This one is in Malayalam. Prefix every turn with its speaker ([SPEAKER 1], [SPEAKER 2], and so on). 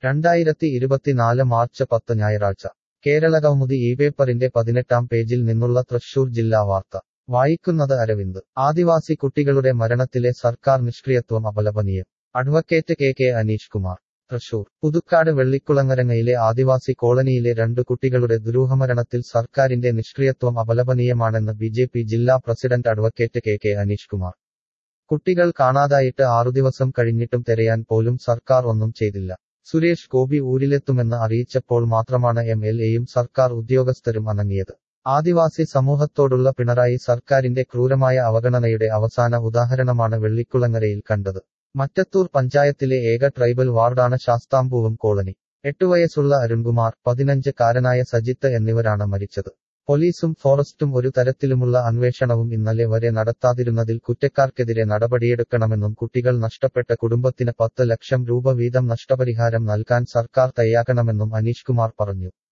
[SPEAKER 1] രണ്ടായിരത്തി ഇരുപത്തിനാല് മാർച്ച് പത്ത് ഞായറാഴ്ച കേരളകൗമുദി ഈ പേപ്പറിന്റെ പതിനെട്ടാം പേജിൽ നിന്നുള്ള തൃശൂർ ജില്ലാ വാർത്ത വായിക്കുന്നത് അരവിന്ദ് ആദിവാസി കുട്ടികളുടെ മരണത്തിലെ സർക്കാർ നിഷ്ക്രിയത്വം അപലപനീയം advocate K K Aneesh Kumar Thrissur Puthukkad വെള്ളിക്കുളങ്ങരങ്ങയിലെ ആദിവാസി കോളനിയിലെ രണ്ട് കുട്ടികളുടെ ദുരൂഹമരണത്തിൽ സർക്കാരിന്റെ നിഷ്ക്രിയത്വം അപലപനീയമാണെന്ന് ബി ജെ പി ജില്ലാ president advocate K K Aneesh Kumar കുട്ടികൾ കാണാതായിട്ട് ആറുദിവസം കഴിഞ്ഞിട്ടും തിരയാൻ പോലും സർക്കാർ ഒന്നും ചെയ്തില്ല സുരേഷ് ഗോപി ഊരിലെത്തുമെന്ന് അറിയിച്ചപ്പോൾ മാത്രമാണ് എം എൽ എയും സർക്കാർ ഉദ്യോഗസ്ഥരും അനങ്ങിയത് ആദിവാസി സമൂഹത്തോടുള്ള പിണറായി സർക്കാരിന്റെ ക്രൂരമായ അവഗണനയുടെ അവസാന ഉദാഹരണമാണ് വെള്ളിക്കുളങ്ങരയിൽ കണ്ടത് മറ്റത്തൂർ പഞ്ചായത്തിലെ ഏക ട്രൈബൽ വാർഡാണ് ശാസ്താംപൂവും കോളനി എട്ടു വയസ്സുള്ള അരുൺകുമാർ പതിനഞ്ച് കാരനായ സജിത്ത് എന്നിവരാണ് മരിച്ചത് പോലീസും ഫോറസ്റ്റും ഒരു തരത്തിലുമുള്ള അന്വേഷണവും ഇന്നലെ വരെ നടത്താതിരുന്നതിൽ കുറ്റക്കാർക്കെതിരെ നടപടിയെടുക്കണമെന്നും കുട്ടികൾ നഷ്ടപ്പെട്ട കുടുംബത്തിന് പത്ത് ലക്ഷം രൂപ വീതം നഷ്ടപരിഹാരം നൽകാൻ സർക്കാർ തയ്യാക്കണമെന്നും അനീഷ് കുമാർ പറഞ്ഞു